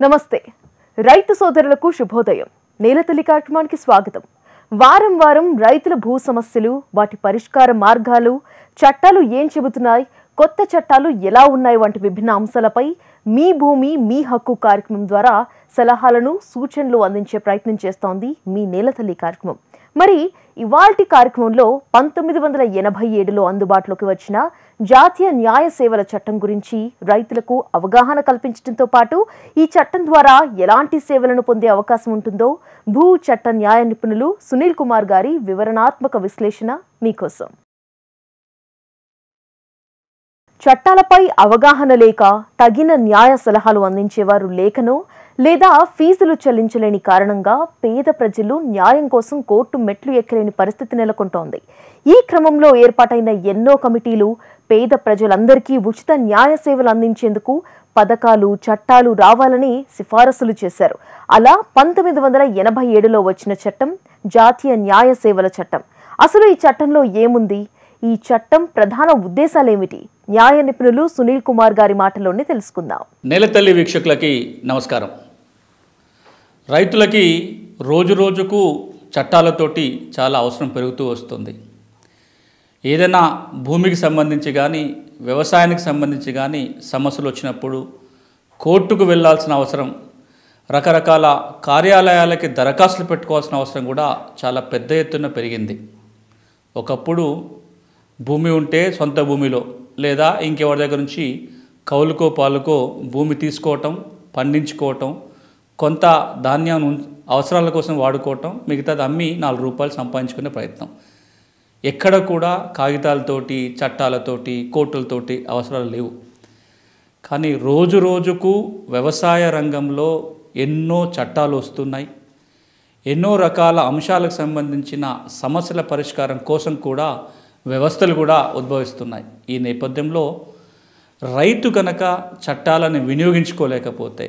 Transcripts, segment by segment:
నమస్తే రైతు సోదరులకు శుభోదయం నేలతల్లి కార్యక్రమానికి స్వాగతం వారం వారం రైతుల భూ సమస్యలు వాటి పరిష్కార మార్గాలు చట్టాలు ఏం చెబుతున్నాయి కొత్త చట్టాలు ఎలా ఉన్నాయి వంటి విభిన్న అంశాలపై మీ భూమి మీ హక్కు కార్యక్రమం ద్వారా సలహాలను సూచనలు అందించే ప్రయత్నం చేస్తోంది మీ నేలతల్లి కార్యక్రమం మరి ఇవాల్టి కార్యక్రమంలో పంతొమ్మిది వందల ఎనభై ఏడులో అందుబాటులోకి వచ్చిన జాతీయ న్యాయ సేవల చట్టం గురించి రైతులకు అవగాహన కల్పించడంతో పాటు ఈ చట్టం ద్వారా ఎలాంటి సేవలను పొందే అవకాశం ఉంటుందో భూ చట్ట న్యాయ నిపుణులు సునీల్ కుమార్ గారి వివరణాత్మక విశ్లేషణ మీకోసం చట్టాలపై అవగాహన లేక తగిన న్యాయ సలహాలు అందించేవారు లేకనో లేదా ఫీజులు చెల్లించలేని కారణంగా పేద ప్రజలు న్యాయం కోసం కోర్టు మెట్లు ఎక్కలేని పరిస్థితి నెలకొంటోంది ఈ క్రమంలో ఏర్పాటైన ఎన్నో కమిటీలు పేద ప్రజలందరికీ ఉచిత న్యాయ సేవలు అందించేందుకు పథకాలు చట్టాలు రావాలని సిఫారసులు చేశారు అలా పంతొమ్మిది వందల ఎనభై ఏడులో వచ్చిన చట్టం జాతీయ న్యాయ సేవల చట్టం అసలు ఈ చట్టంలో ఏముంది ఈ చట్టం ప్రధాన ఉద్దేశాలేమిటి న్యాయ నిపుణులు సునీల్ కుమార్ గారి మాటలోనే తెలుసుకుందాం నేలతల్లి వీక్షకులకి నమస్కారం రైతులకి రోజు రోజుకు చట్టాలతోటి చాలా అవసరం పెరుగుతూ వస్తుంది ఏదైనా భూమికి సంబంధించి కానీ వ్యవసాయానికి సంబంధించి కానీ సమస్యలు వచ్చినప్పుడు కోర్టుకు వెళ్ళాల్సిన అవసరం రకరకాల కార్యాలయాలకి దరఖాస్తులు పెట్టుకోవాల్సిన అవసరం కూడా చాలా పెద్ద ఎత్తున పెరిగింది ఒకప్పుడు భూమి ఉంటే సొంత భూమిలో లేదా ఇంకెవరి దగ్గర నుంచి కౌలుకో పాలుకో భూమి తీసుకోవటం పండించుకోవటం కొంత ధాన్యం ఉం- అవసరాల కోసం వాడుకోవటం మిగతాది అమ్మి నాలుగు రూపాయలు సంపాదించుకునే ప్రయత్నం ఎక్కడ కూడా కాగితాలతోటి చట్టాలతోటి కోర్టులతోటి అవసరాలు లేవు కానీ రోజు రోజుకు వ్యవసాయ రంగంలో ఎన్నో చట్టాలు వస్తున్నాయి ఎన్నో రకాల అంశాలకు సంబంధించిన సమస్యల పరిష్కారం కోసం కూడా వ్యవస్థలు కూడా ఉద్భవిస్తున్నాయి ఈ నేపథ్యంలో రైతు కనుక చట్టాలను వినియోగించుకోలేకపోతే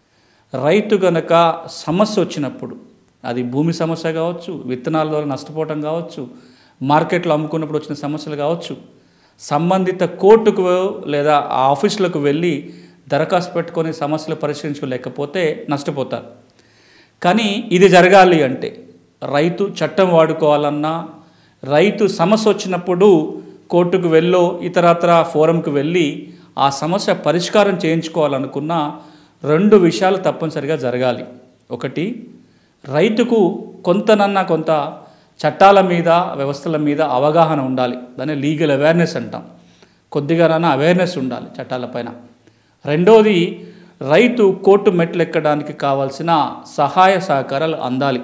రైతు కనుక సమస్య వచ్చినప్పుడు అది భూమి సమస్య కావచ్చు విత్తనాల ద్వారా నష్టపోవటం కావచ్చు మార్కెట్లో అమ్ముకున్నప్పుడు వచ్చిన సమస్యలు కావచ్చు సంబంధిత కోర్టుకు లేదా ఆ ఆఫీసులకు వెళ్ళి దరఖాస్తు పెట్టుకొని సమస్యలు పరిష్కరించుకోలేకపోతే నష్టపోతారు కానీ ఇది జరగాలి అంటే రైతు చట్టం వాడుకోవాలన్నా రైతు సమస్య వచ్చినప్పుడు కోర్టుకు వెళ్ళో ఇతరత్ర ఫోరంకు వెళ్ళి ఆ సమస్య పరిష్కారం చేయించుకోవాలనుకున్న రెండు విషయాలు తప్పనిసరిగా జరగాలి ఒకటి రైతుకు కొంతనన్నా కొంత చట్టాల మీద వ్యవస్థల మీద అవగాహన ఉండాలి దాన్ని లీగల్ అవేర్నెస్ అంటాం కొద్దిగానైనా అవేర్నెస్ ఉండాలి చట్టాలపైన రెండోది రైతు కోర్టు మెట్లు ఎక్కడానికి కావాల్సిన సహాయ సహకారాలు అందాలి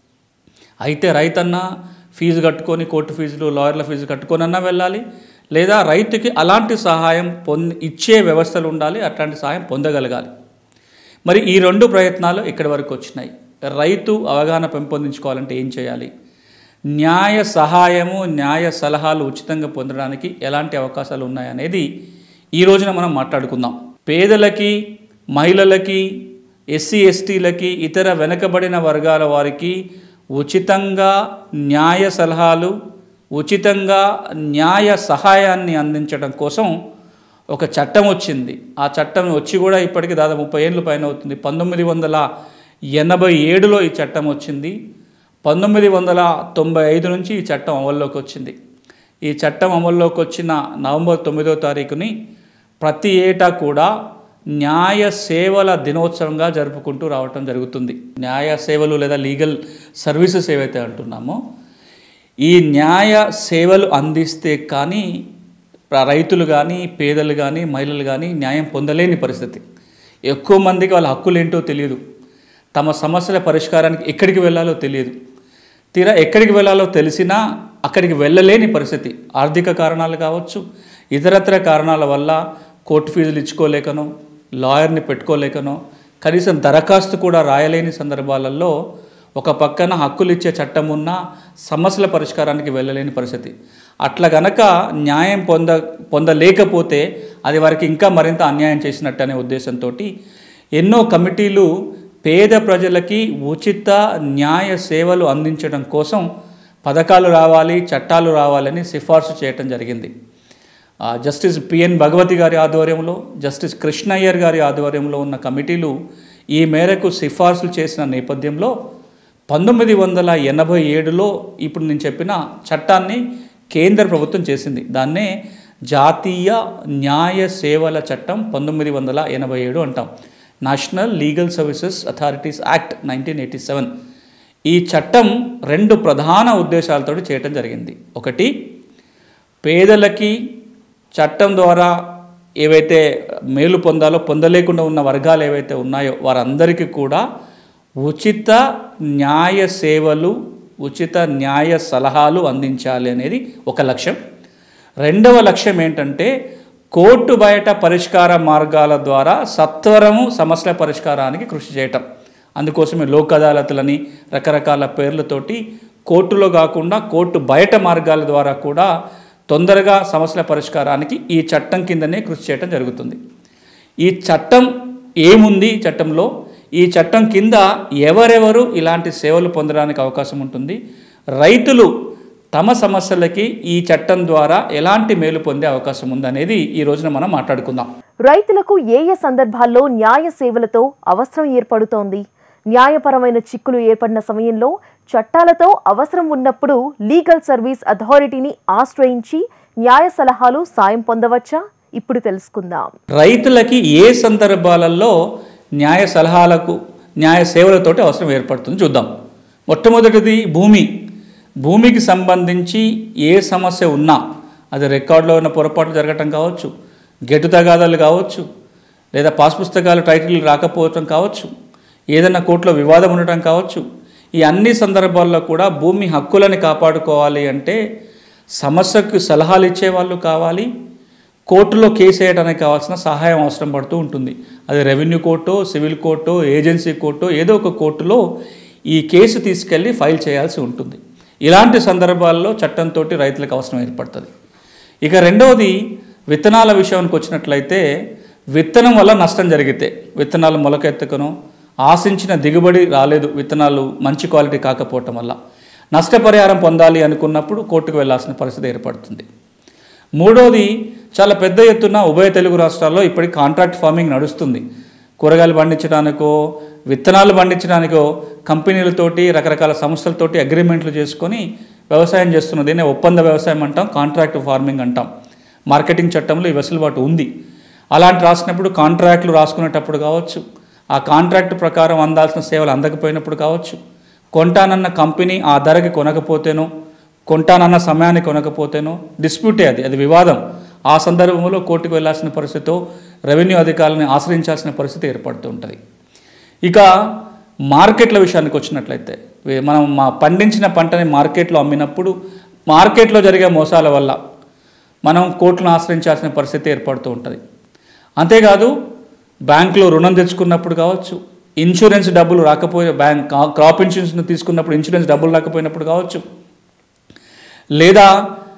అయితే రైతన్న ఫీజు కట్టుకొని కోర్టు ఫీజులు లాయర్ల ఫీజు కట్టుకొనన్నా వెళ్ళాలి లేదా రైతుకి అలాంటి సహాయం పొంది ఇచ్చే వ్యవస్థలు ఉండాలి అట్లాంటి సహాయం పొందగలగాలి మరి ఈ రెండు ప్రయత్నాలు ఇక్కడి వరకు వచ్చినాయి రైతు అవగాహన పెంపొందించుకోవాలంటే ఏం చేయాలి న్యాయ సహాయము న్యాయ సలహాలు ఉచితంగా పొందడానికి ఎలాంటి అవకాశాలు ఉన్నాయనేది ఈ రోజున మనం మాట్లాడుకుందాం పేదలకి మహిళలకి ఎస్సీ ఎస్టీలకి ఇతర వెనుకబడిన వర్గాల వారికి ఉచితంగా న్యాయ సలహాలు ఉచితంగా న్యాయ సహాయాన్ని అందించడం కోసం ఒక చట్టం వచ్చింది ఆ చట్టం వచ్చి కూడా ఇప్పటికి దాదాపు ముప్పై ఏళ్ళు పైన అవుతుంది పంతొమ్మిది వందల ఎనభై ఏడులో ఈ చట్టం వచ్చింది పంతొమ్మిది వందల తొంభై ఐదు నుంచి ఈ చట్టం అమల్లోకి వచ్చింది ఈ చట్టం అమల్లోకి వచ్చిన నవంబర్ తొమ్మిదో తారీఖుని ప్రతి ఏటా కూడా న్యాయ సేవల దినోత్సవంగా జరుపుకుంటూ రావటం జరుగుతుంది న్యాయ సేవలు లేదా లీగల్ సర్వీసెస్ ఏవైతే అంటున్నామో ఈ న్యాయ సేవలు అందిస్తే కానీ ప్ర- రైతులు కానీ పేదలు కానీ మహిళలు కానీ న్యాయం పొందలేని పరిస్థితి ఎక్కువ మందికి వాళ్ళ హక్కులు ఏంటో తెలియదు తమ సమస్యల పరిష్కారానికి ఎక్కడికి వెళ్ళాలో తెలియదు తీరా ఎక్కడికి వెళ్ళాలో తెలిసినా అక్కడికి వెళ్ళలేని పరిస్థితి ఆర్థిక కారణాలు కావచ్చు ఇతరత్ర కారణాల వల్ల కోర్టు ఫీజులు ఇచ్చుకోలేకనో లాయర్ని పెట్టుకోలేకనో కనీసం దరఖాస్తు కూడా రాయలేని సందర్భాలలో ఒక పక్కన హక్కులు ఇచ్చే చట్టం ఉన్నా సమస్యల పరిష్కారానికి వెళ్ళలేని పరిస్థితి అట్లా గనక న్యాయం పొంద పొందలేకపోతే అది వారికి ఇంకా మరింత అన్యాయం చేసినట్టు అనే ఉద్దేశంతో ఎన్నో కమిటీలు పేద ప్రజలకి ఉచిత న్యాయ సేవలు అందించడం కోసం పథకాలు రావాలి చట్టాలు రావాలని సిఫార్సు చేయటం జరిగింది ఆ, జస్టిస్ పిఎన్ భగవతి గారి ఆధ్వర్యంలో జస్టిస్ కృష్ణయ్యర్ గారి ఆధ్వర్యంలో ఉన్న కమిటీలు ఈ మేరకు సిఫార్సులు చేసిన నేపథ్యంలో పంతొమ్మిది వందల ఎనభై ఏడులో ఇప్పుడు నేను చెప్పిన చట్టాన్ని కేంద్ర ప్రభుత్వం చేసింది దాన్నే జాతీయ న్యాయ సేవల చట్టం పంతొమ్మిది వందల ఎనభై ఏడు అంటాం national legal services authorities act nineteen eighty seven ఈ చట్టం రెండు ప్రధాన ఉద్దేశాలతో చేయటం జరిగింది ఒకటి పేదలకి చట్టం ద్వారా ఏవైతే మేలు పొందాలో పొందలేకుండా ఉన్న వర్గాలు ఏవైతే ఉన్నాయో వారందరికీ కూడా ఉచిత న్యాయ సేవలు ఉచిత న్యాయ సలహాలు అందించాలి అనేది ఒక లక్ష్యం రెండవ లక్ష్యం ఏంటంటే కోర్టు బయట పరిష్కార మార్గాల ద్వారా సత్వరము సమస్యల పరిష్కారానికి కృషి చేయటం అందుకోసమే లోక్ అదాలతులని రకరకాల పేర్లతోటి కోర్టులో కాకుండా కోర్టు బయట మార్గాల ద్వారా కూడా తొందరగా సమస్యల పరిష్కారానికి ఈ చట్టం కిందనే కృషి చేయటం జరుగుతుంది ఈ చట్టం ఏముంది ఈ చట్టంలో ఈ చట్టం కింద ఎవరెవరు ఇలాంటి సేవలు పొందడానికి అవకాశం ఉంటుంది రైతులు తమ సమస్యలకి ఈ చట్టం ద్వారా ఎలాంటి మేలు పొందే అవకాశం ఉందనేది ఈ రోజున మనం మాట్లాడుకుందాం రైతులకు ఏ ఏ సందర్భాల్లో న్యాయ సేవలతో అవసరం ఏర్పడుతోంది న్యాయపరమైన చిక్కులు ఏర్పడిన సమయంలో చట్టాలతో అవసరం ఉన్నప్పుడు లీగల్ సర్వీస్ అథారిటీని ఆశ్రయించి న్యాయ సలహాలు సాయం పొందవచ్చా ఇప్పుడు తెలుసుకుందాం రైతులకి ఏ సందర్భాలలో న్యాయ సలహాలకు న్యాయ సేవలతోటి అవసరం ఏర్పడుతుంది చూద్దాం మొట్టమొదటిది భూమి భూమికి సంబంధించి ఏ సమస్య ఉన్నా అది రికార్డులో ఉన్న పొరపాట్లు జరగటం కావచ్చు గెటు తగాదాలు కావచ్చు లేదా పాస్ పుస్తకాలు టైటిల్ రాకపోవటం కావచ్చు ఏదైనా కోర్టులో వివాదం ఉండటం కావచ్చు ఈ అన్ని సందర్భాల్లో కూడా భూమి హక్కులని కాపాడుకోవాలి అంటే సమస్యకు సలహాలు ఇచ్చేవాళ్ళు కావాలి కోర్టులో కేసు వేయడానికి కావాల్సిన సహాయం అవసరం పడుతూ ఉంటుంది అది revenue court civil court agency court ఏదో ఒక కోర్టులో ఈ కేసు తీసుకెళ్ళి ఫైల్ చేయాల్సి ఉంటుంది ఇలాంటి సందర్భాల్లో చట్టంతో రైతులకు అవసరం ఏర్పడుతుంది ఇక రెండవది విత్తనాల విషయానికి వచ్చినట్లయితే విత్తనం వల్ల నష్టం జరిగితే విత్తనాలు మొలకెత్తుకను ఆశించిన దిగుబడి రాలేదు విత్తనాలు మంచి క్వాలిటీ కాకపోవటం వల్ల నష్టపరిహారం పొందాలి అనుకున్నప్పుడు కోర్టుకు వెళ్ళాల్సిన పరిస్థితి ఏర్పడుతుంది మూడోది చాలా పెద్ద ఎత్తున ఉభయ తెలుగు రాష్ట్రాల్లో ఇప్పటికి కాంట్రాక్ట్ ఫార్మింగ్ నడుస్తుంది కూరగాయలు పండించడానికో విత్తనాలు పండించడానికో కంపెనీలతోటి రకరకాల సంస్థలతోటి అగ్రిమెంట్లు చేసుకొని వ్యవసాయం చేస్తున్న దీన్నే ఒప్పంద వ్యవసాయం అంటాం కాంట్రాక్ట్ ఫార్మింగ్ అంటాం మార్కెటింగ్ చట్టంలో ఈ వెసులుబాటు ఉంది అలాంటి రాసినప్పుడు కాంట్రాక్ట్లు రాసుకునేటప్పుడు కావచ్చు ఆ కాంట్రాక్ట్ ప్రకారం అందాల్సిన సేవలు అందకపోయినప్పుడు కావచ్చు కొంటానన్న కంపెనీ ఆ ధరకి కొనకపోతేనో కొంటానన్న సమయానికి కొనకపోతేనో డిస్ప్యూటే అది అది వివాదం ఆ సందర్భంలో కోర్టుకు వెళ్ళాల్సిన పరిస్థితితో రెవెన్యూ అధికారులను ఆశ్రయించాల్సిన పరిస్థితి ఏర్పడుతూ ఉంటుంది ఇక మార్కెట్ల విషయానికి వచ్చినట్లయితే వే- మనం మా పండించిన పంటని మార్కెట్లో అమ్మినప్పుడు మార్కెట్లో జరిగే మోసాల వల్ల మనం కోర్టును ఆశ్రయించాల్సిన పరిస్థితి ఏర్పడుతూ ఉంటుంది అంతేకాదు బ్యాంకులో రుణం తెచ్చుకున్నప్పుడు కావచ్చు ఇన్సూరెన్స్ డబ్బులు రాకపోయే బ్యాంక్ క్రాప్ ఇన్సూరెన్స్ తీసుకున్నప్పుడు ఇన్సూరెన్స్ డబ్బులు రాకపోయినప్పుడు కావచ్చు లేదా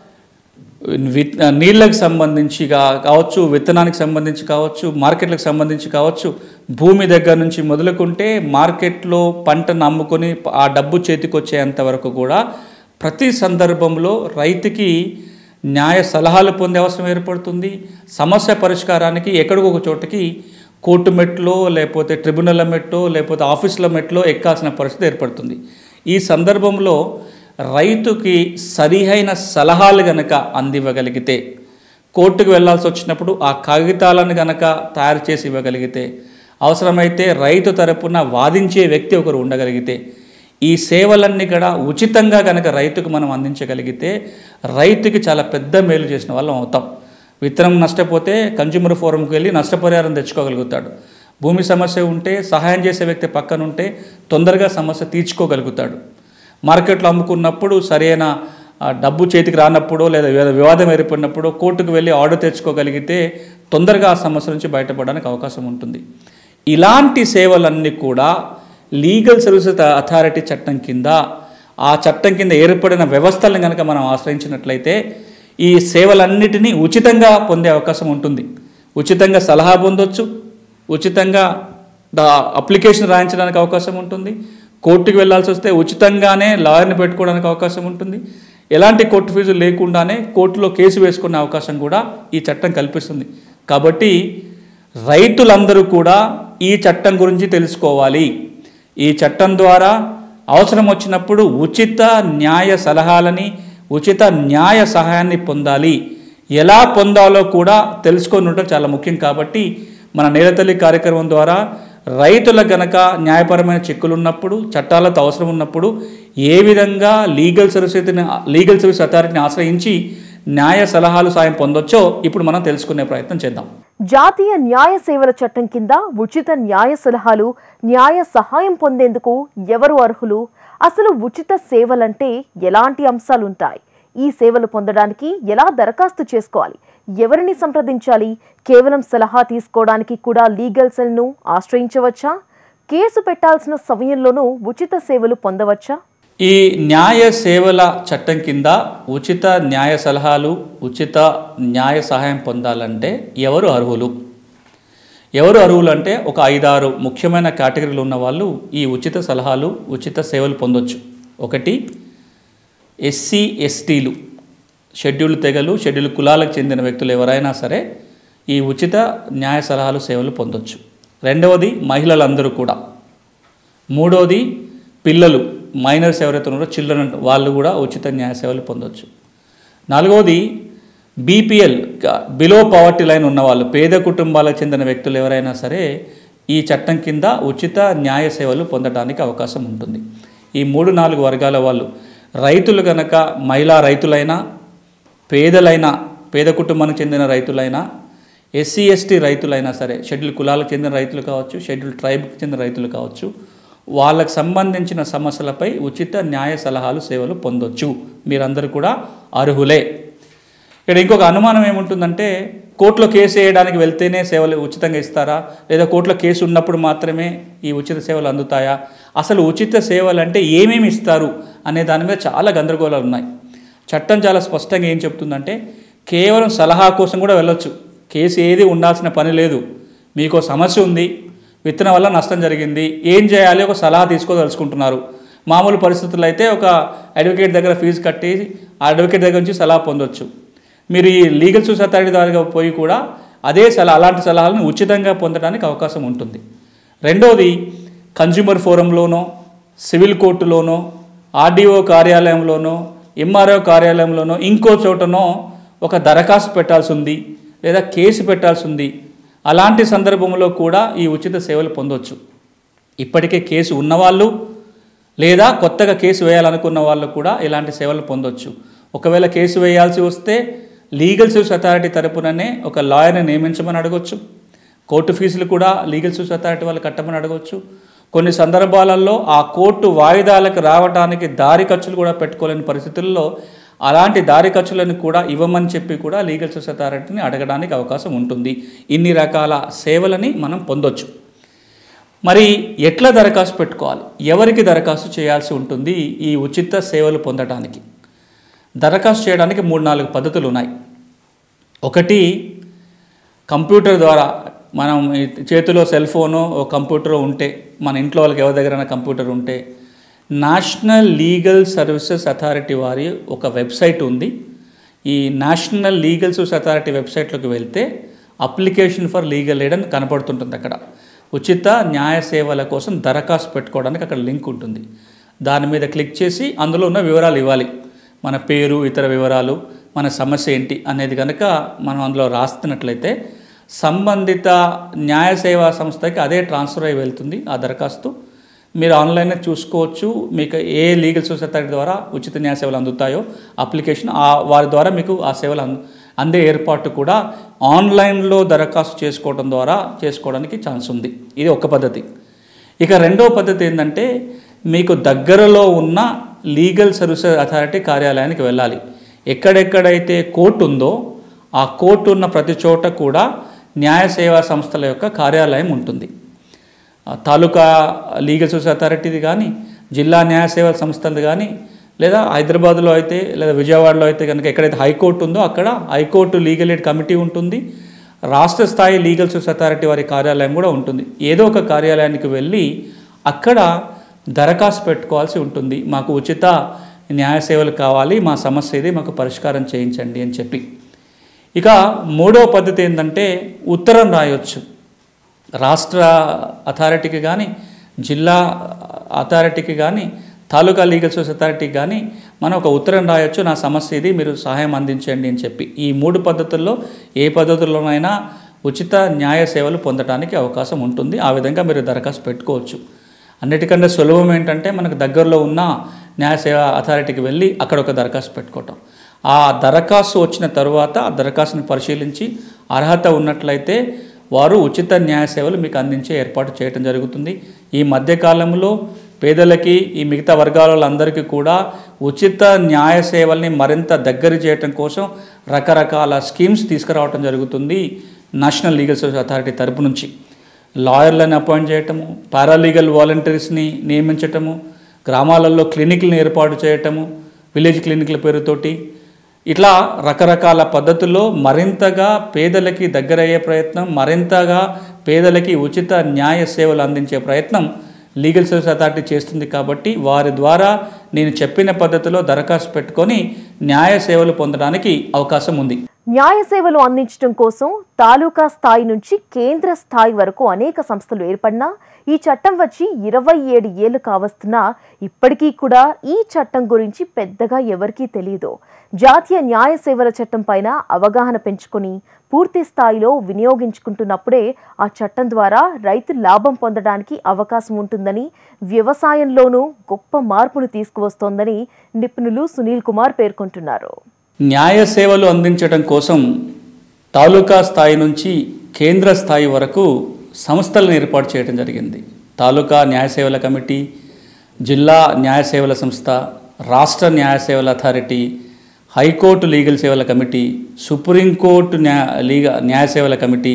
విత్ నీళ్ళకి సంబంధించి కా- కావచ్చు విత్తనానికి సంబంధించి కావచ్చు మార్కెట్లకు సంబంధించి కావచ్చు భూమి దగ్గర నుంచి మొదలుకుంటే మార్కెట్లో పంటను అమ్ముకొని ఆ డబ్బు చేతికి వచ్చేంత వరకు కూడా ప్రతి సందర్భంలో రైతుకి న్యాయ సలహాలు పొందే అవసరం ఏర్పడుతుంది సమస్య పరిష్కారానికి ఎక్కడికో ఒక చోటకి కోర్టు మెట్లో లేకపోతే ట్రిబ్యునల్ మెట్టో లేకపోతే ఆఫీసుల మెట్లో ఎక్కాల్సిన పరిస్థితి ఏర్పడుతుంది ఈ సందర్భంలో రైతుకి సరిహైన సలహాలు గనక అందివ్వగలిగితే కోర్టుకు వెళ్ళాల్సి వచ్చినప్పుడు ఆ కాగితాలను గనక తయారు చేసి ఇవ్వగలిగితే అవసరమైతే రైతు తరపున వాదించే వ్యక్తి ఒకరు ఉండగలిగితే ఈ సేవలన్నీ కూడా ఉచితంగా కనుక రైతుకు మనం అందించగలిగితే రైతుకి చాలా పెద్ద మేలు చేసిన వాళ్ళం అవుతాం విత్తనం నష్టపోతే కన్జ్యూమర్ ఫోరంకి వెళ్ళి నష్టపరిహారం తెచ్చుకోగలుగుతాడు భూమి సమస్య ఉంటే సహాయం చేసే వ్యక్తి పక్కన ఉంటే తొందరగా సమస్య తీర్చుకోగలుగుతాడు మార్కెట్లో అమ్ముకున్నప్పుడు సరైన ఆ, డబ్బు చేతికి రానప్పుడు లేదా వివా- వివాదం ఏర్పడినప్పుడు కోర్టుకు వెళ్ళి ఆర్డర్ తెచ్చుకోగలిగితే తొందరగా ఆ సమస్య నుంచి బయటపడడానికి అవకాశం ఉంటుంది ఇలాంటి సేవలన్నీ కూడా లీగల్ సర్వీసెస్ అథారిటీ చట్టం కింద ఆ చట్టం కింద ఏర్పడిన వ్యవస్థలను కనుక మనం ఆశ్రయించినట్లయితే ఈ సేవలన్నిటినీ ఉచితంగా పొందే అవకాశం ఉంటుంది ఉచితంగా సలహా పొందొచ్చు ఉచితంగా దా అప్లికేషన్ రాయించడానికి అవకాశం ఉంటుంది కోర్టుకు వెళ్ళాల్సి వస్తే ఉచితంగానే లాయర్ని పెట్టుకోవడానికి అవకాశం ఉంటుంది ఎలాంటి కోర్టు ఫీజు లేకుండానే కోర్టులో కేసు వేసుకునే అవకాశం కూడా ఈ చట్టం కల్పిస్తుంది కాబట్టి రైతులందరూ కూడా ఈ చట్టం గురించి తెలుసుకోవాలి ఈ చట్టం ద్వారా అవసరం వచ్చినప్పుడు ఉచిత న్యాయ సలహాలని ఉచిత న్యాయ సహాయాన్ని పొందాలి ఎలా పొందాలో కూడా తెలుసుకొని ఉండటం చాలా ముఖ్యం కాబట్టి మన నేలతల్లి కార్యక్రమం ద్వారా రైతుల గనక న్యాయపరమైన చిక్కులు ఉన్నప్పుడు చట్టాలతో అవసరం ఉన్నప్పుడు ఏ విధంగా లీగల్ సర్వీస్ని లీగల్ సర్వీస్ అథారిటీని ఆశ్రయించి న్యాయ సలహాలు సాయం పొందొచ్చో ఇప్పుడు మనం తెలుసుకునే ప్రయత్నం చేద్దాం జాతీయ న్యాయ సేవల చట్టం కింద ఉచిత న్యాయ సలహాలు న్యాయ సహాయం పొందేందుకు ఎవరు అర్హులు అసలు ఉచిత సేవలంటే ఎలాంటి అంశాలుంటాయి ఈ సేవలు పొందడానికి ఎలా దరఖాస్తు చేసుకోవాలి ఎవరిని సంప్రదించాలి కేవలం సలహా తీసుకోవడానికి కూడా లీగల్ సెల్ను ఆశ్రయించవచ్చా కేసు పెట్టాల్సిన సమయంలోనూ ఉచిత సేవలు పొందవచ్చా ఈ న్యాయ సేవల చట్టం కింద ఉచిత న్యాయ సలహాలు ఉచిత న్యాయ సహాయం పొందాలంటే ఎవరు అర్హులు ఎవరు అర్హులు అంటే ఒక ఐదారు ముఖ్యమైన కేటగిరీలు ఉన్న వాళ్ళు ఈ ఉచిత సలహాలు ఉచిత సేవలు పొందొచ్చు ఒకటి ఎస్సీ ఎస్టీలు షెడ్యూల్ తెగలు షెడ్యూల్ కులాలకు చెందిన వ్యక్తులు ఎవరైనా సరే ఈ ఉచిత న్యాయ సలహాలు సేవలు పొందొచ్చు రెండవది మహిళలందరూ కూడా మూడవది పిల్లలు మైనర్స్ ఎవరైతే ఉన్నారో చిల్డ్రన్ వాళ్ళు కూడా ఉచిత న్యాయ సేవలు పొందొచ్చు నాలుగవది బీపీఎల్ బిలో పవర్టీ లైన్ ఉన్నవాళ్ళు పేద కుటుంబాలకు చెందిన వ్యక్తులు ఎవరైనా సరే ఈ చట్టం కింద ఉచిత న్యాయ సేవలు పొందడానికి అవకాశం ఉంటుంది ఈ మూడు నాలుగు వర్గాల వాళ్ళు రైతులు కనుక మహిళా రైతులైనా పేదలైనా పేద కుటుంబానికి చెందిన రైతులైనా ఎస్సీ ఎస్టీ రైతులైనా సరే షెడ్యూల్ కులాలకు చెందిన రైతులు కావచ్చు షెడ్యూల్ ట్రైబ్కి చెందిన రైతులు కావచ్చు వాళ్ళకు సంబంధించిన సమస్యలపై ఉచిత న్యాయ సలహాలు సేవలు పొందొచ్చు మీరందరూ కూడా అర్హులే ఇక్కడ ఇంకొక అనుమానం ఏముంటుందంటే కోర్టులో కేసు వేయడానికి వెళ్తేనే సేవలు ఉచితంగా ఇస్తారా లేదా కోర్టులో కేసు ఉన్నప్పుడు మాత్రమే ఈ ఉచిత సేవలు అందుతాయా అసలు ఉచిత సేవలు అంటే ఏమేమి ఇస్తారు అనే దాని మీద చాలా గందరగోళాలు ఉన్నాయి చట్టం చాలా స్పష్టంగా ఏం చెప్తుందంటే కేవలం సలహా కోసం కూడా వెళ్ళొచ్చు కేసు ఏది ఉండాల్సిన పని లేదు మీకు సమస్య ఉంది విత్తనం వల్ల నష్టం జరిగింది ఏం చేయాలి ఒక సలహా తీసుకోదలుచుకుంటున్నారు మామూలు పరిస్థితుల్లో అయితే ఒక అడ్వకేట్ దగ్గర ఫీజు కట్టి ఆ అడ్వకేట్ దగ్గర నుంచి సలహా పొందొచ్చు మీరు ఈ లీగల్ సూస్ అథారిటీ ద్వారా పోయి కూడా అదే సలహా అలాంటి సలహాలను ఉచితంగా పొందడానికి అవకాశం ఉంటుంది రెండవది కన్జ్యూమర్ ఫోరంలోనో సివిల్ కోర్టులోనో ఆర్డీఓ కార్యాలయంలోనో ఎంఆర్ఓ కార్యాలయంలోనో ఇంకో చోటనో ఒక దరఖాస్తు పెట్టాల్సి ఉంది లేదా కేసు పెట్టాల్సి ఉంది అలాంటి సందర్భంలో కూడా ఈ ఉచిత సేవలు పొందొచ్చు ఇప్పటికే కేసు ఉన్నవాళ్ళు లేదా కొత్తగా కేసు వేయాలనుకున్న వాళ్ళు కూడా ఇలాంటి సేవలు పొందొచ్చు ఒకవేళ కేసు వేయాల్సి వస్తే లీగల్ సర్వీస్ అథారిటీ తరపుననే ఒక లాయర్ని నియమించమని అడగొచ్చు కోర్టు ఫీజులు కూడా లీగల్ సర్వీస్ అథారిటీ వాళ్ళు కట్టమని అడగొచ్చు కొన్ని సందర్భాలలో ఆ కోర్టు వాయిదాలకు రావడానికి దారి ఖర్చులు కూడా పెట్టుకోలేని పరిస్థితుల్లో అలాంటి దారి ఖర్చులను కూడా ఇవ్వమని చెప్పి కూడా లీగల్ సర్వీస్ అథారిటీని అడగడానికి అవకాశం ఉంటుంది ఇన్ని రకాల సేవలని మనం పొందొచ్చు మరి ఎట్లా దరఖాస్తు పెట్టుకోవాలి ఎవరికి దరఖాస్తు చేయాల్సి ఉంటుంది ఈ ఉచిత సేవలు పొందడానికి దరఖాస్తు చేయడానికి మూడు నాలుగు పద్ధతులు ఉన్నాయి ఒకటి కంప్యూటర్ ద్వారా మనం ఈ చేతిలో సెల్ ఫోను ఓ కంప్యూటర్ ఉంటే మన ఇంట్లో వాళ్ళకి ఎవరి దగ్గరైనా కంప్యూటర్ ఉంటే నేషనల్ లీగల్ సర్వీసెస్ అథారిటీ వారి ఒక వెబ్సైట్ ఉంది ఈ నేషనల్ లీగల్ సర్వీస్ అథారిటీ వెబ్సైట్లోకి వెళ్తే అప్లికేషన్ ఫర్ లీగల్ ఎయిడ్ అని కనపడుతుంటుంది అక్కడ ఉచిత న్యాయ సేవల కోసం దరఖాస్తు పెట్టుకోవడానికి అక్కడ లింక్ ఉంటుంది దాని మీద క్లిక్ చేసి అందులో ఉన్న వివరాలు ఇవ్వాలి మన పేరు ఇతర వివరాలు మన సమస్య ఏంటి అనేది కనుక మనం అందులో రాస్తున్నట్లయితే సంబంధిత న్యాయ సేవా సంస్థకి అదే ట్రాన్స్ఫర్ అయి వెళ్తుంది ఆ దరఖాస్తు మీరు ఆన్లైన్లో చూసుకోవచ్చు మీకు ఏ లీగల్ సొసైటీ ద్వారా ఉచిత న్యాయ సేవలు అందుతాయో అప్లికేషన్ ఆ వారి ద్వారా మీకు ఆ సేవలు అంద అందే ఏర్పాటు కూడా ఆన్లైన్లో దరఖాస్తు చేసుకోవడం ద్వారా చేసుకోవడానికి ఛాన్స్ ఉంది ఇది ఒక పద్ధతి ఇక రెండో పద్ధతి ఏంటంటే మీకు దగ్గరలో ఉన్న లీగల్ సర్వీసెస్ అథారిటీ కార్యాలయానికి వెళ్ళాలి ఎక్కడెక్కడైతే కోర్టు ఉందో ఆ కోర్టు ఉన్న ప్రతి చోట కూడా న్యాయ సేవా సంస్థల యొక్క కార్యాలయం ఉంటుంది ఆ తాలూకా లీగల్ సర్వీస్ అథారిటీది కానీ జిల్లా న్యాయ సేవా సంస్థలది కానీ లేదా హైదరాబాద్లో అయితే లేదా విజయవాడలో అయితే కనుక ఎక్కడైతే హైకోర్టు ఉందో అక్కడ హైకోర్టు లీగల్ ఎయిడ్ కమిటీ ఉంటుంది రాష్ట్ర స్థాయి లీగల్ సర్వీస్ అథారిటీ వారి కార్యాలయం కూడా ఉంటుంది ఏదో ఒక కార్యాలయానికి వెళ్ళి అక్కడ దరఖాస్తు పెట్టుకోవాల్సి ఉంటుంది మాకు ఉచిత న్యాయ సేవలు కావాలి మా సమస్య ఇది మాకు పరిష్కారం చేయించండి అని చెప్పి ఇక మూడవ పద్ధతి ఏంటంటే ఉత్తరం రాయొచ్చు రాష్ట్ర అథారిటీకి కానీ జిల్లా అథారిటీకి కానీ తాలూకా లీగల్ సోర్స్ అథారిటీకి కానీ మనం ఒక ఉత్తరం రాయొచ్చు నా సమస్య ఇది మీరు సహాయం అందించండి అని చెప్పి ఈ మూడు పద్ధతుల్లో ఏ పద్ధతుల్లోనైనా ఉచిత న్యాయ సేవలు పొందడానికి అవకాశం ఉంటుంది ఆ విధంగా మీరు దరఖాస్తు పెట్టుకోవచ్చు అన్నిటికంటే సులభం ఏంటంటే మనకు దగ్గరలో ఉన్న న్యాయ సేవా అథారిటీకి వెళ్ళి అక్కడ ఒక దరఖాస్తు పెట్టుకోవటం ఆ దరఖాస్తు వచ్చిన తర్వాత ఆ దరఖాస్తుని పరిశీలించి అర్హత ఉన్నట్లయితే వారు ఉచిత న్యాయ సేవలు మీకు అందించే ఏర్పాటు చేయడం జరుగుతుంది ఈ మధ్యకాలంలో పేదలకి ఈ మిగతా వర్గాల వాళ్ళందరికీ కూడా ఉచిత న్యాయ సేవల్ని మరింత దగ్గర చేయటం కోసం రకరకాల స్కీమ్స్ తీసుకురావటం జరుగుతుంది నేషనల్ లీగల్ సర్వీస్ అథారిటీ తరపు నుంచి లాయర్లను అపాయింట్ చేయటము పారాలీగల్ వాలంటీర్స్ని నియమించటము గ్రామాలలో క్లినిక్లను ఏర్పాటు చేయటము విలేజ్ క్లినిక్ల పేరుతోటి ఇట్లా రకరకాల పద్ధతుల్లో మరింతగా పేదలకి దగ్గరయ్యే ప్రయత్నం మరింతగా పేదలకి ఉచిత న్యాయ సేవలు అందించే ప్రయత్నం లీగల్ సర్వీస్ అథారిటీ చేస్తుంది కాబట్టి వారి ద్వారా నేను చెప్పిన పద్ధతిలో దరఖాస్తు పెట్టుకొని న్యాయ సేవలు పొందడానికి అవకాశం ఉంది న్యాయ సేవలు అందించడం కోసం తాలూకా స్థాయి నుంచి కేంద్ర స్థాయి వరకు అనేక సంస్థలు ఏర్పడినా ఈ చట్టం వచ్చి ఇరవై ఏడు ఏళ్లు కావస్తున్నా ఇప్పటికీ కూడా ఈ చట్టం గురించి పెద్దగా ఎవరికీ తెలియదు జాతీయ న్యాయ సేవల చట్టం పైన అవగాహన పెంచుకొని పూర్తి స్థాయిలో వినియోగించుకుంటున్నప్పుడే ఆ చట్టం ద్వారా రైతు లాభం పొందడానికి అవకాశం ఉంటుందని వ్యవసాయంలోనూ గొప్ప మార్పును తీసుకువస్తోందని నిపుణులు సునీల్ కుమార్ పేర్కొంటున్నారు న్యాయ సేవలు అందించడం కోసం తాలూకా స్థాయి నుంచి కేంద్ర స్థాయి వరకు సంస్థలను ఏర్పాటు చేయడం జరిగింది తాలూకా న్యాయ సేవల కమిటీ జిల్లా న్యాయ సేవల సంస్థ రాష్ట్ర న్యాయ సేవల అథారిటీ హైకోర్టు లీగల్ సేవల కమిటీ సుప్రీంకోర్టు న్యాయ లీగ న్యాయ సేవల కమిటీ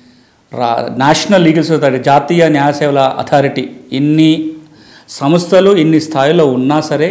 రా నేషనల్ లీగల్ సేవల అథారిటీ జాతీయ న్యాయ సేవల అథారిటీ ఇన్ని సంస్థలు ఇన్ని స్థాయిలో ఉన్నా సరే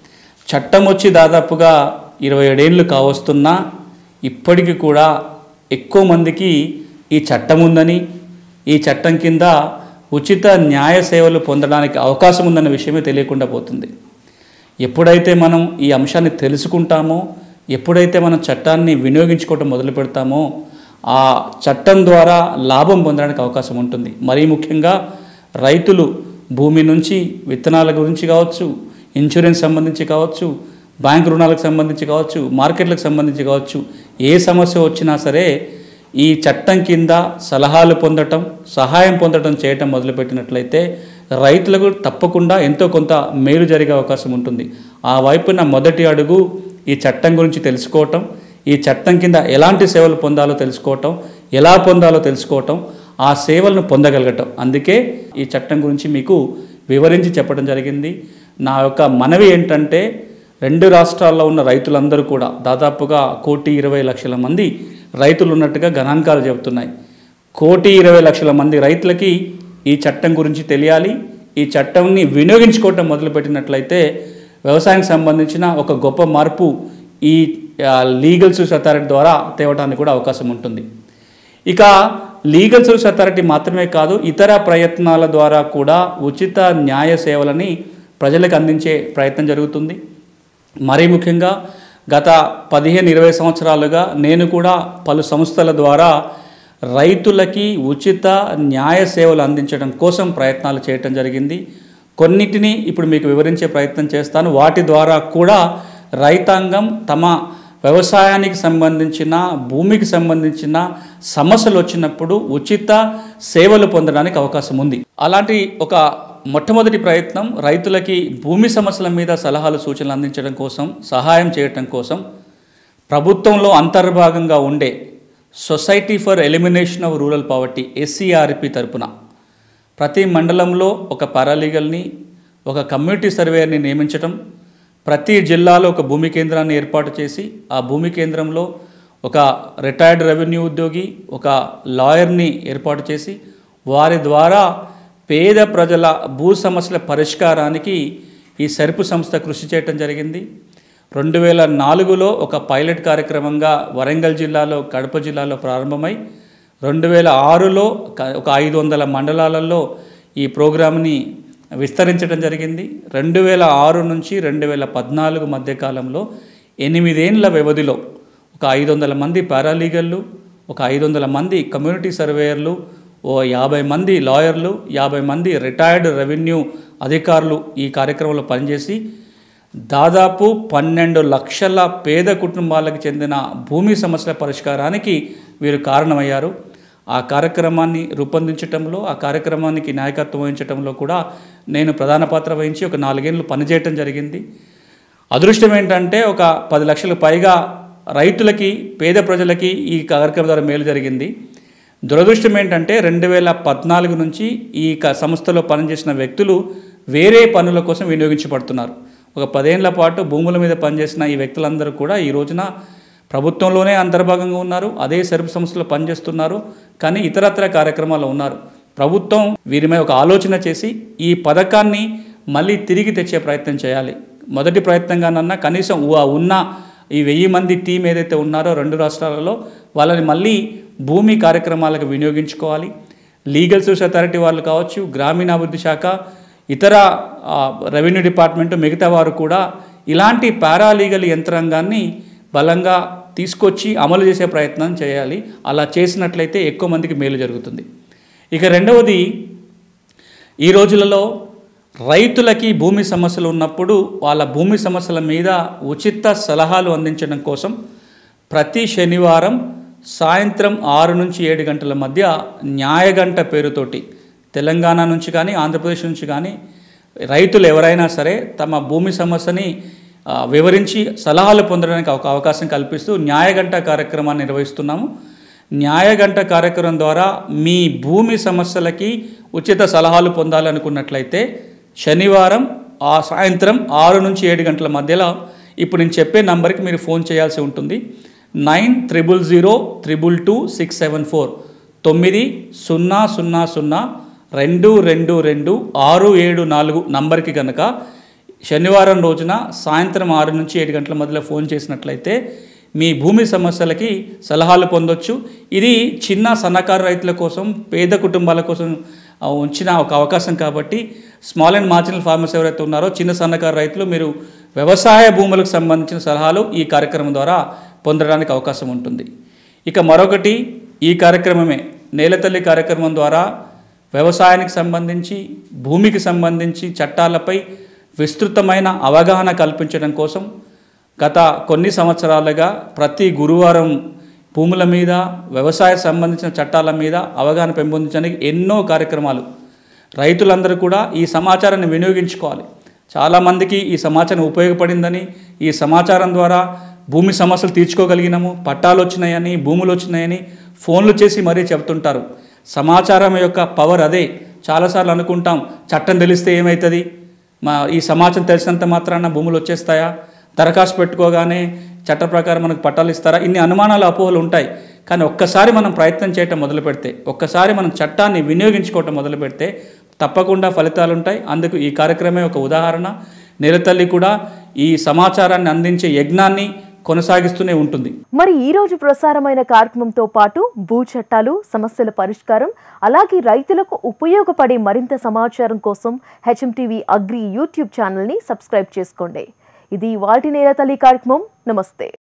చట్టం వచ్చి దాదాపుగా ఇరవై ఏడేళ్ళు కావస్తున్నా ఇప్పటికీ కూడా ఎక్కువ మందికి ఈ చట్టం ఉందని ఈ చట్టం కింద ఉచిత న్యాయ సేవలు పొందడానికి అవకాశం ఉందన్న విషయమే తెలియకుండా పోతుంది ఎప్పుడైతే మనం ఈ అంశాన్ని తెలుసుకుంటామో ఎప్పుడైతే మనం చట్టాన్ని వినియోగించుకోవటం మొదలు పెడతామో ఆ చట్టం ద్వారా లాభం పొందడానికి అవకాశం ఉంటుంది మరీ ముఖ్యంగా రైతులు భూమి నుంచి విత్తనాల గురించి కావచ్చు ఇన్సూరెన్స్ సంబంధించి కావచ్చు బ్యాంక్ రుణాలకు సంబంధించి కావచ్చు మార్కెట్లకు సంబంధించి కావచ్చు ఏ సమస్య వచ్చినా సరే ఈ చట్టం కింద సలహాలు పొందటం సహాయం పొందటం చేయటం మొదలుపెట్టినట్లయితే రైతులకు తప్పకుండా ఎంతో కొంత మేలు జరిగే అవకాశం ఉంటుంది ఆ వైపున మొదటి అడుగు ఈ చట్టం గురించి తెలుసుకోవటం ఈ చట్టం కింద ఎలాంటి సేవలు పొందాలో తెలుసుకోవటం ఎలా పొందాలో తెలుసుకోవటం ఆ సేవలను పొందగలగటం అందుకే ఈ చట్టం గురించి మీకు వివరించి చెప్పడం జరిగింది నా యొక్క మనవి ఏంటంటే రెండు రాష్ట్రాల్లో ఉన్న రైతులందరూ కూడా దాదాపుగా కోటి ఇరవై లక్షల మంది రైతులు ఉన్నట్టుగా గణాంకాలు చెబుతున్నాయి కోటి ఇరవై లక్షల మంది రైతులకి ఈ చట్టం గురించి తెలియాలి ఈ చట్టంని వినియోగించుకోవటం మొదలుపెట్టినట్లయితే వ్యవసాయానికి సంబంధించిన ఒక గొప్ప మార్పు ఈ లీగల్ సర్వీస్ అథారిటీ ద్వారా తేవడానికి కూడా అవకాశం ఉంటుంది ఇక లీగల్ సర్వీస్ అథారిటీ మాత్రమే కాదు ఇతర ప్రయత్నాల ద్వారా కూడా ఉచిత న్యాయ సేవలని ప్రజలకు అందించే ప్రయత్నం జరుగుతుంది మరీ ముఖ్యంగా గత పదిహేను ఇరవై సంవత్సరాలుగా నేను కూడా పలు సంస్థల ద్వారా రైతులకి ఉచిత న్యాయ సేవలు అందించడం కోసం ప్రయత్నాలు చేయటం జరిగింది కొన్నిటిని ఇప్పుడు మీకు వివరించే ప్రయత్నం చేస్తాను వాటి ద్వారా కూడా రైతాంగం తమ వ్యవసాయానికి సంబంధించిన భూమికి సంబంధించిన సమస్యలు వచ్చినప్పుడు ఉచిత సేవలు పొందడానికి అవకాశం ఉంది అలాంటి ఒక మొట్టమొదటి ప్రయత్నం రైతులకి భూమి సమస్యల మీద సలహాలు సూచనలు అందించడం కోసం సహాయం చేయటం కోసం ప్రభుత్వంలో అంతర్భాగంగా ఉండే society for elimination of rural poverty SERP తరపున ప్రతి మండలంలో ఒక పారాలీగల్ని ఒక కమ్యూనిటీ సర్వేయర్ని నియమించటం ప్రతి జిల్లాలో ఒక భూమి కేంద్రాన్ని ఏర్పాటు చేసి ఆ భూమి కేంద్రంలో ఒక రిటైర్డ్ రెవెన్యూ ఉద్యోగి ఒక లాయర్ని ఏర్పాటు చేసి వారి ద్వారా పేద ప్రజల భూ సమస్యల పరిష్కారానికి ఈ సరుపు సంస్థ కృషి చేయటం జరిగింది రెండు వేల నాలుగులో ఒక పైలట్ కార్యక్రమంగా వరంగల్ జిల్లాలో కడప జిల్లాలో ప్రారంభమై రెండు వేల ఆరులో క- ఒక ఐదు వందల మండలాలలో ఈ ప్రోగ్రామ్ని విస్తరించడం జరిగింది రెండు వేల ఆరు నుంచి రెండు వేల పద్నాలుగు మధ్యకాలంలో ఎనిమిదేండ్ల వ్యవధిలో ఒక ఐదు వందల మంది పారాలీగళ్ళు ఒక ఐదు వందల మంది కమ్యూనిటీ సర్వేయర్లు ఓ యాభై మంది లాయర్లు యాభై మంది రిటైర్డ్ రెవెన్యూ అధికారులు ఈ కార్యక్రమంలో పనిచేసి దాదాపు పన్నెండు లక్షల పేద కుటుంబాలకు చెందిన భూమి సమస్యల పరిష్కారానికి వీరు కారణమయ్యారు ఆ కార్యక్రమాన్ని రూపొందించటంలో ఆ కార్యక్రమానికి నాయకత్వం వహించటంలో కూడా నేను ప్రధాన పాత్ర వహించి ఒక నాలుగేళ్ళు పనిచేయటం జరిగింది అదృష్టం ఏంటంటే ఒక పది లక్షలకు పైగా రైతులకి పేద ప్రజలకి ఈ కార్యక్రమం ద్వారా మేలు జరిగింది దురదృష్టం ఏంటంటే రెండు వేల పద్నాలుగు నుంచి ఈ క- సంస్థలో పనిచేసిన వ్యక్తులు వేరే పనుల కోసం వినియోగించబడుతున్నారు ఒక పదేళ్ల పాటు భూముల మీద పనిచేసిన ఈ వ్యక్తులందరూ కూడా ఈ రోజున ప్రభుత్వంలోనే అంతర్భాగంగా ఉన్నారు అదే సెరుపు సంస్థలో పనిచేస్తున్నారు కానీ ఇతరత్ర కార్యక్రమాల్లో ఉన్నారు ప్రభుత్వం వీరి మీద ఒక ఆలోచన చేసి ఈ పథకాన్ని మళ్ళీ తిరిగి తెచ్చే ప్రయత్నం చేయాలి మొదటి ప్రయత్నంగానన్నా కనీసం ఉ- ఉన్న ఈ వెయ్యి మంది టీం ఏదైతే ఉన్నారో రెండు రాష్ట్రాలలో వాళ్ళని మళ్ళీ భూమి కార్యక్రమాలకు వినియోగించుకోవాలి లీగల్ సోర్స్ అథారిటీ వాళ్ళు కావచ్చు గ్రామీణాభివృద్ధి శాఖ ఇతర ఆ, రెవెన్యూ డిపార్ట్మెంట్ మిగతా వారు కూడా ఇలాంటి పారాలీగల్ యంత్రాంగాన్ని బలంగా తీసుకొచ్చి అమలు చేసే ప్రయత్నం చేయాలి అలా చేసినట్లయితే ఎక్కువ మందికి మేలు జరుగుతుంది ఇక రెండవది ఈ రోజులలో రైతులకి భూమి సమస్యలు ఉన్నప్పుడు వాళ్ళ భూమి సమస్యల మీద ఉచిత సలహాలు అందించడం కోసం ప్రతి శనివారం సాయంత్రం ఆరు నుంచి ఏడు గంటల మధ్య న్యాయగంట పేరుతోటి తెలంగాణ నుంచి కానీ ఆంధ్రప్రదేశ్ నుంచి కానీ రైతులు ఎవరైనా సరే తమ భూమి సమస్యని ఆ, వివరించి సలహాలు పొందడానికి ఒక అవకాశం కల్పిస్తూ న్యాయగంట కార్యక్రమాన్ని నిర్వహిస్తున్నాము న్యాయగంట కార్యక్రమం ద్వారా మీ భూమి సమస్యలకి ఉచిత సలహాలు పొందాలనుకున్నట్లయితే శనివారం ఆ సాయంత్రం ఆరు నుంచి ఏడు గంటల మధ్యలో ఇప్పుడు నేను చెప్పే నంబర్కి మీరు ఫోన్ చేయాల్సి ఉంటుంది nine triple zero triple two six seven four తొమ్మిది సున్నా సున్నా సున్నా రెండు రెండు రెండు ఆరు ఏడు నాలుగు నంబర్కి కనుక శనివారం రోజున సాయంత్రం ఆరు నుంచి ఏడు గంటల మధ్యలో ఫోన్ చేసినట్లయితే మీ భూమి సమస్యలకి సలహాలు పొందొచ్చు ఇది చిన్న సన్నకారు రైతుల కోసం పేద కుటుంబాల కోసం ఆ, ఉంచిన ఒక అవకాశం కాబట్టి స్మాల్ అండ్ మార్జినల్ ఫార్మర్స్ ఎవరైతే ఉన్నారో చిన్న సన్నకారు రైతులు మీరు వ్యవసాయ భూములకు సంబంధించిన సలహాలు ఈ కార్యక్రమం ద్వారా పొందడానికి అవకాశం ఉంటుంది ఇక మరొకటి ఈ కార్యక్రమమే నేలతల్లి కార్యక్రమం ద్వారా వ్యవసాయానికి సంబంధించి భూమికి సంబంధించి చట్టాలపై విస్తృతమైన అవగాహన కల్పించడం కోసం గత కొన్ని సంవత్సరాలుగా ప్రతి గురువారం భూముల మీద వ్యవసాయ సంబంధించిన చట్టాల మీద అవగాహన పెంపొందించడానికి ఎన్నో కార్యక్రమాలు రైతులందరూ కూడా ఈ సమాచారాన్ని వినియోగించుకోవాలి చాలామందికి ఈ సమాచారం ఉపయోగపడిందని ఈ సమాచారం ద్వారా భూమి సమస్యలు తీర్చుకోగలిగినాము పట్టాలు వచ్చినాయని భూములు వచ్చినాయని ఫోన్లు చేసి మరీ చెబుతుంటారు సమాచారం యొక్క పవర్ అదే చాలాసార్లు అనుకుంటాం చట్టం తెలిస్తే ఏమవుతుంది మా ఈ సమాచారం తెలిసినంత మాత్రాన భూములు వచ్చేస్తాయా దరఖాస్తు పెట్టుకోగానే చట్ట ప్రకారం మనకు పట్టాలు ఇస్తారా ఇన్ని అనుమానాలు అపోహలు ఉంటాయి కానీ ఒక్కసారి మనం ప్రయత్నం చేయటం మొదలు పెడితే ఒక్కసారి మనం చట్టాన్ని వినియోగించుకోవటం మొదలు పెడితే తప్పకుండా ఫలితాలు ఉంటాయి అందుకు ఈ కార్యక్రమే ఒక ఉదాహరణ నిరతల్లి కూడా ఈ సమాచారాన్ని అందించే యజ్ఞాన్ని కొనసాగిస్తూనే ఉంటుంది మరి ఈ రోజు ప్రసారమైన కార్యక్రమంతో పాటు భూ చట్టాలు సమస్యల పరిష్కారం అలాగే రైతులకు ఉపయోగపడే మరింత సమాచారం కోసం హెచ్ఎం టీవీ అగ్రి యూట్యూబ్ ఛానల్ని సబ్స్క్రైబ్ చేసుకోండి ఇది వాటి నేల తల్లి కార్యక్రమం నమస్తే